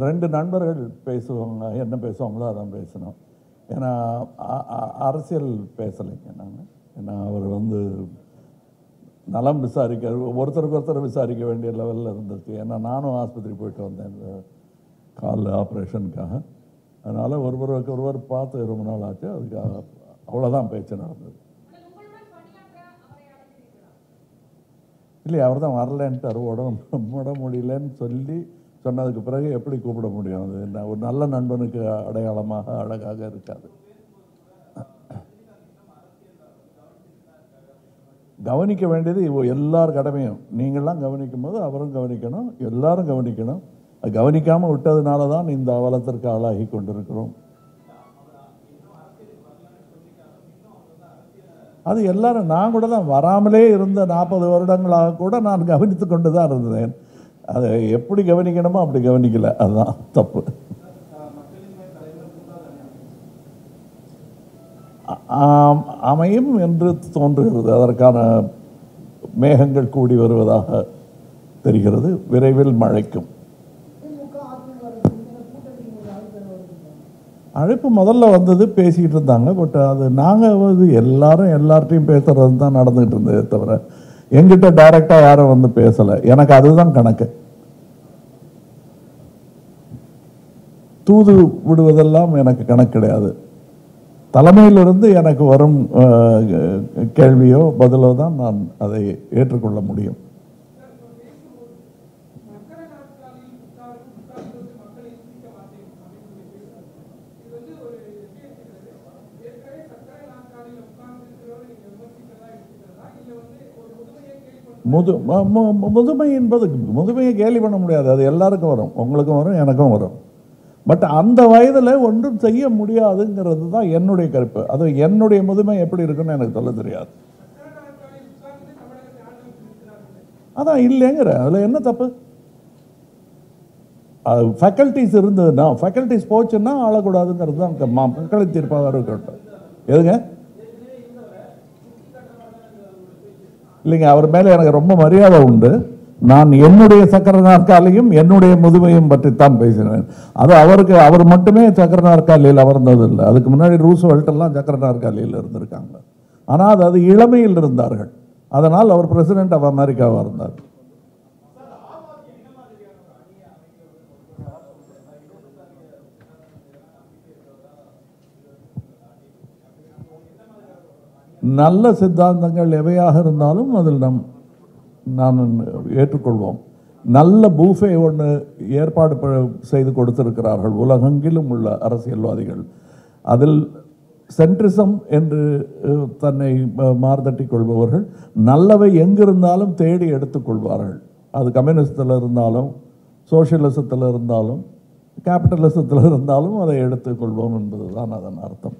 ரெண்டு நண்பர்கள் பேசுவாங்க என்ன பேசுவாங்களோ அதான் பேசணும் ஏன்னா அ- அ- அரசியல் பேசலைங்க நான் ஏன்னா அவர் வந்து நலம் விசாரிக்க ஒருத்தருக்கு ஒருத்தர் விசாரிக்க வேண்டிய லெவலில் இருந்துச்சு ஏன்னா நானும் ஆஸ்பத்திரி போயிட்டு வந்தேன் இந்த கால் ஆப்ரேஷனுக்காக அதனால் ஒருவருக்கு ஒருவர் பார்த்து ரொம்ப நாள் ஆச்சு அதுக்காக அவ்வளோதான் பேச்சு நடந்தது இல்லையா அவர் தான் வரலன்ட்டார் உடம்பு உட முடியலன்னு சொல்லி சொன்னதுக்கு பிறகு எப்படி கூப்பிட முடியும் அது என்ன ஒரு நல்ல நண்பனுக்கு அடையாளமாக அழகாக இருக்காது கவனிக்க வேண்டியது இவ- எல்லார் கடமையும் நீங்கள்லாம் கவனிக்கும் போது அவரும் கவனிக்கணும் எல்லாரும் கவனிக்கணும் அது கவனிக்காமல் விட்டதுனால தான் இந்த அவலத்திற்கு ஆளாகி கொண்டிருக்கிறோம் அது எல்லாரும் நான் கூட தான் வராமலே இருந்த நாற்பது வருடங்களாக கூட நான் கவனித்து கொண்டு தான் இருந்தேன் அதை எப்படி கவனிக்கணுமோ அப்படி கவனிக்கல அதுதான் தப்பு ஆ- ஆம், அமையும் என்று தோன்றுகிறது அதற்கான மேகங்கள் கூடி வருவதாக தெரிகிறது விரைவில் மழைக்கும் அழைப்பு முதல்ல வந்தது பேசிக்கிட்டு இருந்தாங்க பட் அது நாங்கள் வந்து எல்லாரும் எல்லார்ட்டையும் பேசுறது தான் நடந்துகிட்டு இருந்ததே தவிர எங்கிட்ட டைரெக்டாக யாரும் வந்து பேசலை எனக்கு அதுதான் கணக்கு தூது விடுவதெல்லாம் எனக்கு கணக்கு கிடையாது தலைமையிலிருந்து எனக்கு வரும் அஹ், கேள்வியோ பதிலோ தான் நான் அதை ஏற்றுக்கொள்ள முடியும் முது மு- மு- முதுமை என்பது முதுமையை கேலி பண்ண முடியாது அது எல்லாருக்கும் வரும் உங்களுக்கும் வரும் எனக்கும் வரும் பட் அந்த வயதில் ஒன்றும் செய்ய முடியாதுங்கிறது தான் என்னுடைய கருப்பு அது என்னுடைய முதுமை எப்படி இருக்குன்னு எனக்கு சொல்ல தெரியாது அதான் இல்லைங்கிற அதில் என்ன தப்பு ஃபேக்கல்டிஸ் இருந்ததுன்னா ஃபேக்கல்டிஸ் போச்சுன்னா ஆளக்கூடாதுங்கிறது தான் க- ம- மக்களின் தீர்ப்பாக இருக்கட்டும் எதுங்க இல்லைங்க அவர் மேலே எனக்கு ரொம்ப மரியாதை உண்டு நான் என்னுடைய சக்கர நாற்காலியும் என்னுடைய முதுமையும் பற்றித்தான் பேசினேன் அது அவருக்கு அவர் மட்டுமே சக்கர நாற்காலியில் அமர்ந்தது இல்லை அதுக்கு முன்னாடி ரூஸ்வெல்ட் எல்லாம் சக்கர நாற்காலியில் இருந்திருக்காங்க ஆனால் அது அது இளமையில் இருந்தார்கள் அதனால் அவர் பிரசிடென்ட் ஆஃப் அமெரிக்காவாக இருந்தார் நல்ல சித்தாந்தங்கள் எவையாக இருந்தாலும் அதில் நம் நான் ஏற்றுக்கொள்வோம் நல்ல பூஃபே ஒன்று ஏற்பாடு ப- செய்து கொடுத்திருக்கிறார்கள் உலகெங்கிலும் உள்ள அரசியல்வாதிகள் அதில் சென்ட்ரிசம் என்று அஹ், தன்னை ம- மார்தட்டிக் கொள்பவர்கள் நல்லவை எங்கிருந்தாலும் தேடி எடுத்துக்கொள்வார்கள் அது கம்யூனிஸ்டில் இருந்தாலும் சோஷியலிசத்தில் இருந்தாலும் கேபிட்டலிசத்தில் இருந்தாலும் அதை எடுத்துக்கொள்வோம் என்பதுதான் அதன் அர்த்தம்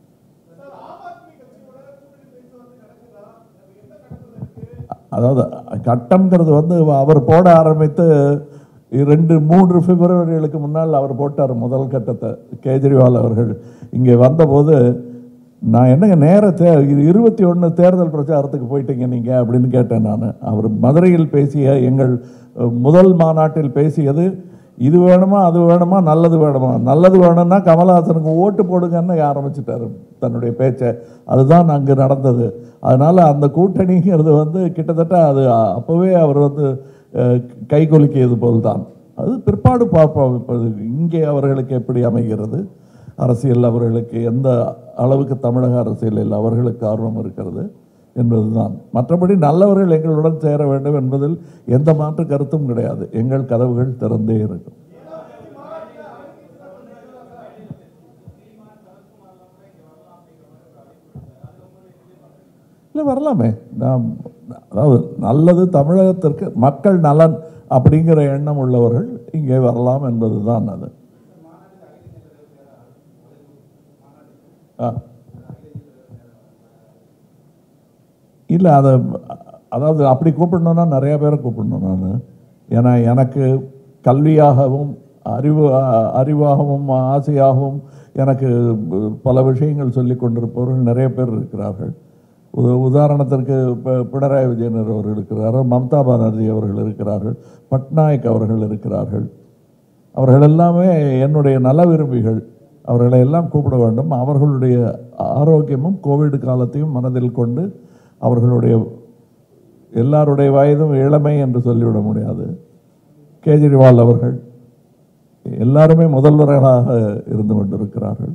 அதாவது கட்டம்ங்கிறது வந்து அவர் போட ஆரம்பித்து ரெண்டு மூன்று பிப்ரவரிகளுக்கு முன்னால் அவர் போட்டார் முதல் கட்டத்தை கேஜ்ரிவால் அவர்கள் இங்கே வந்தபோது நான் என்னங்க நேர தே இருபத்தி ஒன்று தேர்தல் பிரச்சாரத்துக்கு போயிட்டீங்க நீங்கள் அப்படின்னு கேட்டேன் நான் அவர் மதுரையில் பேசிய எங்கள் அஹ், முதல் மாநாட்டில் பேசியது இது வேணுமா அது வேணுமா நல்லது வேணுமா நல்லது வேணும்னா கமலஹாசனுக்கு ஓட்டு போடுங்கன்னு ஆரம்பிச்சிட்டாரு தன்னுடைய பேச்சை அதுதான் அங்கு நடந்தது அதனால் அந்த கூட்டணிங்கிறது வந்து கிட்டத்தட்ட அது அ- அப்போவே அவர் வந்து அஹ், கை கொலுக்கியது போல்தான் அது பிற்பாடு பார்ப்போம் இப்போது இங்கே அவர்களுக்கு எப்படி அமைகிறது அரசியல் அவர்களுக்கு எந்த அளவுக்கு தமிழக அரசியலில் அவர்களுக்கு ஆர்வம் இருக்கிறது என்பதுதான் மற்றபடி நல்லவர்கள் எங்களுடன் சேர வேண்டும் என்பதில் எந்த மாற்று கருத்தும் கிடையாது எங்கள் கதவுகள் திறந்தே இருக்கும் இல்லை வரலாமே நாம் அதாவது நல்லது தமிழகத்திற்கு மக்கள் நலன் அப்படிங்கிற எண்ணம் உள்ளவர்கள் இங்கே வரலாம் என்பதுதான் அது ஆ இல்லை அதை அதாவது அப்படி கூப்பிடணுன்னா நிறைய பேரை கூப்பிடணும் நான் ஏன்னா எனக்கு கல்வியாகவும் அறிவு அறிவாகவும் ஆசையாகவும் எனக்கு பல விஷயங்கள் சொல்லிக் கொண்டிருப்பவர்கள் நிறைய பேர் இருக்கிறார்கள் உத உதாரணத்திற்கு ப- பினராயி விஜயன் அவர்கள் இருக்கிறார்கள் மம்தா பானர்ஜி அவர்கள் இருக்கிறார்கள் பட்நாயக் அவர்கள் இருக்கிறார்கள் அவர்கள் எல்லாமே என்னுடைய நல விரும்பிகள் அவர்களை எல்லாம் கூப்பிட வேண்டும் அவர்களுடைய ஆரோக்கியமும் கோவிட் காலத்தையும் மனதில் கொண்டு அவர்களுடைய எல்லாருடைய வயதும் இளமை என்று சொல்லிவிட முடியாது கேஜ்ரிவால் அவர்கள் எல்லாருமே முதல்வர்களாக இருந்து கொண்டிருக்கிறார்கள்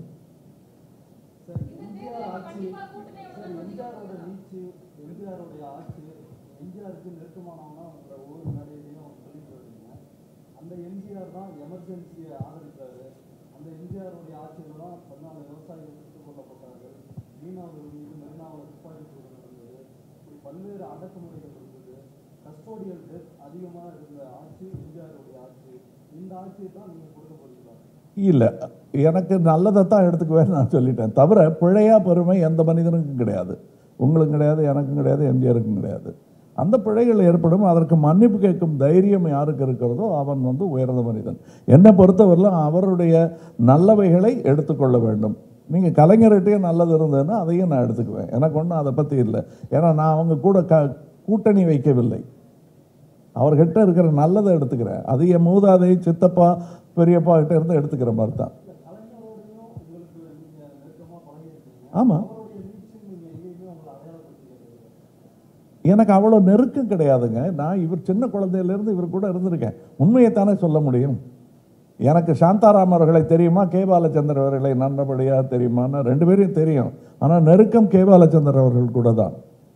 எம்ஜிஆரோட நீச்சு எம்ஜிஆருடைய ஆட்சி எம்ஜிஆருக்கு நெருக்கமானவங்க உங்களை ஒவ்வொரு மேடையிலையும் சொல்லிட்டு வருவீங்க அந்த எம்ஜிஆர் தான் எமர்ஜென்சியை ஆதரித்தாரு அந்த எம்ஜிஆருடைய ஆட்சியில தான் பதினாலு விவசாயிகள் சுட்டுக் கொல்லப்பட்டார்கள் மீனவர்கள் மீது மெரினாவில் துப்பாக்கி சூடு நடந்தது இப்படி பல்வேறு அடக்குமுறைகள் இருந்தது கஸ்டோடியல் டெத் அதிகமாக இருந்த ஆட்சி எம்ஜிஆருடைய ஆட்சி இந்த ஆட்சியை தான் நீங்கள் கொடுக்க போறீங்களா இல்லை எனக்கு நல்லதை தான் எடுத்துக்குவேன் நான் சொல்லிட்டேன் தவிர பிழையா பெருமை எந்த மனிதனுக்கும் கிடையாது உங்களுக்கும் கிடையாது எனக்கும் கிடையாது எம்ஜிஆருக்கும் கிடையாது அந்த பிழைகள் ஏற்படும் அதற்கு மன்னிப்பு கேட்கும் தைரியம் யாருக்கு இருக்கிறதோ அவன் வந்து உயர்ந்த மனிதன் என்னை பொறுத்தவரையிலும் அவருடைய நல்லவைகளை எடுத்துக்கொள்ள வேண்டும் நீங்கள் கலைஞர்கிட்டயே நல்லது இருந்ததுன்னா அதையும் நான் எடுத்துக்குவேன் எனக்கு ஒன்றும் அதை பற்றி இல்லை ஏன்னா நான் அவங்க கூட க கூட்டணி வைக்கவில்லை அவர்கிட்ட இருக்கிற நல்லதை எடுத்துக்கிறேன் அது என் மூதாதை சித்தப்பா பெரியப்பா கிட்ட இருந்து எடுத்துக்கிற மாதிரி தான் கலைஞரோடையும் உங்களுக்கு நீங்க நெருக்கமா பழகிருக்கீங்க ஆமாம் அவருடைய நீச்சு நீங்க எங்கேயுமே உங்களை அடையாளப்படுத்திக்கிறது எனக்கு அவ்வளோ நெருக்கம் கிடையாதுங்க நான் இவர் சின்ன குழந்தையிலேருந்து இவர் கூட இருந்திருக்கேன் உண்மையை தானே சொல்ல முடியும் எனக்கு சாந்தாராம் அவர்களை தெரியுமா கே பாலச்சந்தர் அவர்களை நல்லபடியாக தெரியுமான்னு ரெண்டு பேரையும் தெரியும் ஆனால் நெருக்கம் கே பாலச்சந்தர் அவர்கள் கூட தான்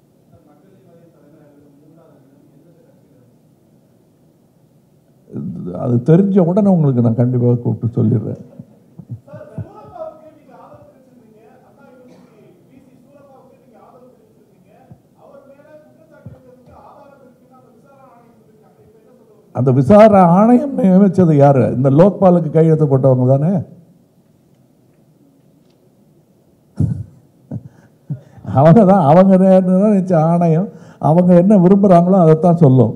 அது தெரிஞ்ச உடனே உங்களுக்கு நான் கண்டிப்பாக கூப்பிட்டு சொல்லிடுறேன் சூரப்பாவுக்கு நீங்க ஆதரவு தெரிவிச்சிருந்தீங்க அண்ணா யூனிவர்சிட்டி பிசி சூரப்பாவுக்கு நீங்க ஆதரவு தெரிவிச்சிருந்தீங்க அவர் மேல குற்றச்சாட்டு இருக்கிறதுக்கு ஆதாரம் இருக்குன்னு அந்த விசாரணை ஆணையம் சொல்லியிருக்காங்க இப்ப என்ன சொல்ல வரீங்க? அந்த விசாரணை ஆணையம் நியமிச்சது யாரு இந்த லோக்பாலுக்கு கையெழுத்து போட்டவங்க தானே அவங்க தான் அவங்க நினைச்ச ஆணையம் அவங்க என்ன விரும்புகிறாங்களோ அதைத்தான் சொல்லும்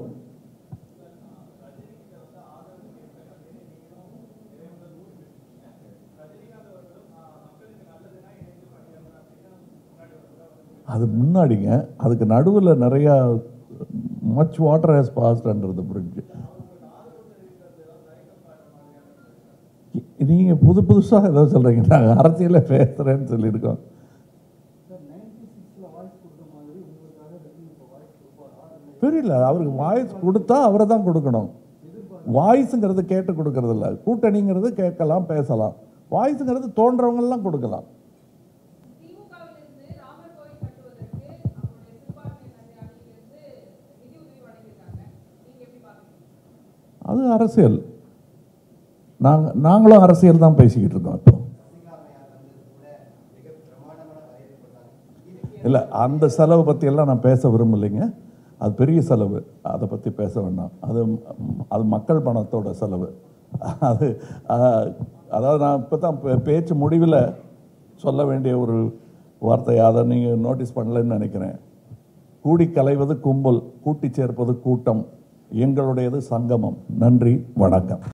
அது முன்னாடிங்க அதுக்கு நடுவில் நிறையா மச் வாட்டர் ஹேஸ் பாஸ்ட்ன்றது பிரிட்ஜ் நீங்க புது புதுசாக ஏதோ சொல்றீங்க நாங்கள் அரசியல பேசுறேன்னு சொல்லியிருக்கோம் சார் நைன்டி சிக்ஸ்ல வாய்ஸ் கொடுத்த மாதிரி உங்களுக்காக ரஜினி இப்போ வாய்ஸ் கொடுப்பாரா இல்லை தெரியல அவருக்கு வாய்ஸ் கொடுத்தா அவரை தான் கொடுக்கணும் வாய்ஸுங்கிறது கேட்டு கொடுக்கறது இல்ல கூட்டணிங்கிறது கேட்கலாம் பேசலாம் வாய்ஸுங்கிறது தோன்றவங்கெல்லாம் கொடுக்கலாம் திமுகவிலிருந்து ராமர் கோயில் கட்டுவதற்கு அவங்களுடைய சிறுபான்மையினர் அணியிலிருந்து நிதி உதவி வழங்கியிருக்காங்க நீங்க எப்படி பாக்குறீங்க அது அரசியல் நாங்கள் நாங்களும் அரசியல் தான் பேசிக்கிட்டு இருக்கோம் இப்போ இல்லை அந்த செலவு பற்றியெல்லாம் நான் பேச விரும்பலைங்க அது பெரிய செலவு அதை பற்றி பேச வேண்டாம் அது அது மக்கள் பணத்தோட செலவு அது அஹ், அதாவது நான் இப்போ தான் பேச்சு முடிவில் சொல்ல வேண்டிய ஒரு வார்த்தை அதை நீங்கள் நோட்டீஸ் பண்ணலைன்னு நினைக்கிறேன் கூடி கலைவது கும்பல் கூட்டி சேர்ப்பது கூட்டம் எங்களுடையது சங்கமம் நன்றி வணக்கம்